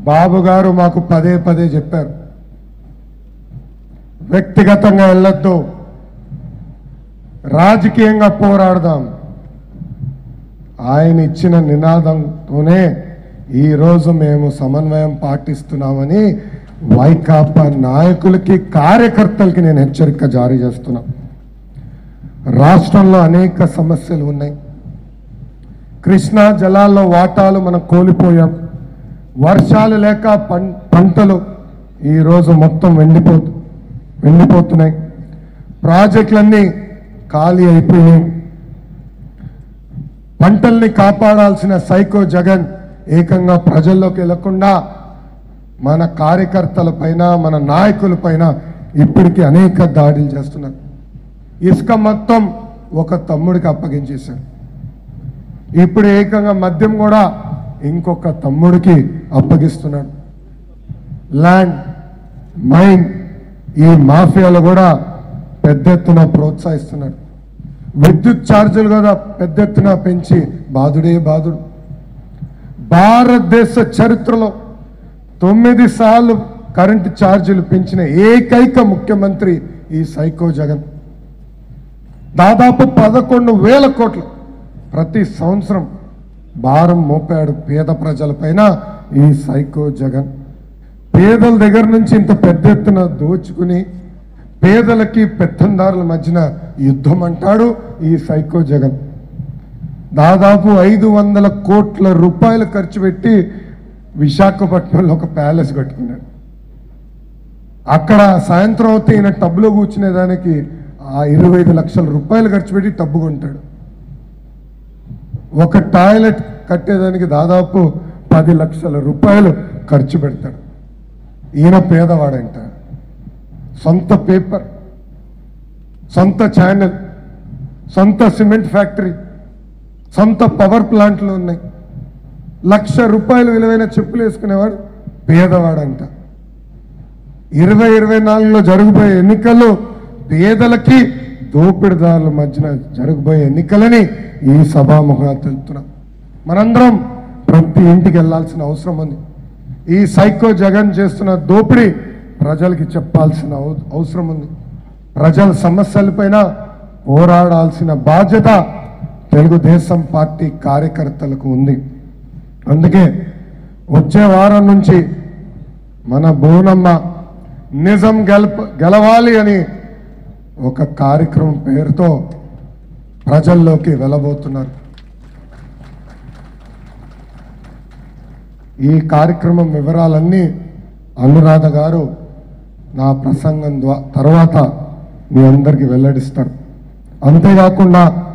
బాబు గారు మాకు పదే పదే చెప్పారు వ్యక్తిగతంగా వెళ్ళొద్దు రాజకీయంగా పోరాడదాం ఆయన ఇచ్చిన నినాదంతోనే ఈరోజు మేము సమన్వయం పాటిస్తున్నామని వైకాపా నాయకులకి కార్యకర్తలకి నేను హెచ్చరిక జారీ చేస్తున్నా రాష్ట్రంలో అనేక సమస్యలు ఉన్నాయి కృష్ణా జలాల్లో వాటాలు మనం కోల్పోయాం వర్షాలు లేక పం పంటలు ఈరోజు మొత్తం వెండిపోతు వెండిపోతున్నాయి ప్రాజెక్టులన్నీ ఖాళీ అయిపోయినాయి పంటల్ని కాపాడాల్సిన సైకో జగన్ ఏకంగా ప్రజల్లోకి వెళ్లకుండా మన కార్యకర్తల పైన మన నాయకుల పైన ఇప్పటికీ అనేక దాడులు చేస్తున్నారు ఇసుక మొత్తం ఒక తమ్ముడికి అప్పగించేశారు ఇప్పుడు ఏకంగా మద్యం కూడా ఇంకొక తమ్ముడికి అప్పగిస్తున్నాడు ల్యాండ్ మైన్ ఈ మాఫియాలు కూడా పెద్ద ఎత్తున ప్రోత్సహిస్తున్నాడు విద్యుత్ ఛార్జీలు కూడా పెద్ద ఎత్తున పెంచి బాధుడే బాధుడు భారతదేశ చరిత్రలో తొమ్మిది సార్లు కరెంటు ఛార్జీలు పెంచిన ఏకైక ముఖ్యమంత్రి ఈ సైకో జగన్ దాదాపు పదకొండు వేల కోట్లు ప్రతి సంవత్సరం భారం మోపాడు పేద ప్రజలపైన ఈ సైకో జగన్ పేదల దగ్గర నుంచి ఇంత పెద్ద ఎత్తున దోచుకుని పేదలకి పెత్తందారుల మధ్యన యుద్ధం అంటాడు ఈ సైకో జగన్ దాదాపు ఐదు వందల కోట్ల రూపాయలు ఖర్చు పెట్టి విశాఖపట్నంలో ఒక ప్యాలెస్ కట్టుకున్నాడు అక్కడ సాయంత్రం అవుతే ఈయన టబ్లో కూర్చునేదానికి ఆ ఇరవై ఐదు లక్షల రూపాయలు ఖర్చు పెట్టి టబ్బు కొంటాడు ఒక టాయిలెట్ కట్టేదానికి దాదాపు పది లక్షల రూపాయలు ఖర్చు పెడతాడు ఈయన పేదవాడంట సొంత పేపర్ సొంత ఛానల్ సొంత సిమెంట్ ఫ్యాక్టరీ సొంత పవర్ ప్లాంట్లు ఉన్నాయి లక్ష రూపాయలు విలువైన చెప్పులు వేసుకునేవాడు పేదవాడంట ఇరవై ఇరవై నాలుగులో జరగబోయే ఎన్నికలు పేదలకి దోపిడిదారుల మధ్యన జరగబోయే ఎన్నికలని ఈ సభాముఖంగా తెలుపుతున్నాం మనందరం ప్రతి ఇంటికి వెళ్ళాల్సిన అవసరం ఉంది ఈ సైకో జగన్ చేస్తున్న దోపిడీ ప్రజలకి చెప్పాల్సిన అవ- అవసరం ఉంది ప్రజల సమస్యలపైన పోరాడాల్సిన బాధ్యత తెలుగుదేశం పార్టీ కార్యకర్తలకు ఉంది అందుకే వచ్చే వారం నుంచి మన బోనమ్మ నిజం గెలప గెలవాలి అని ఒక కార్యక్రమం పేరుతో ప్రజల్లోకి వెళ్ళబోతున్నారు ఈ కార్యక్రమం వివరాలన్నీ అనురాధ గారు నా ప్రసంగం ద్వా తర్వాత మీ అందరికీ వెల్లడిస్తారు అంతేకాకుండా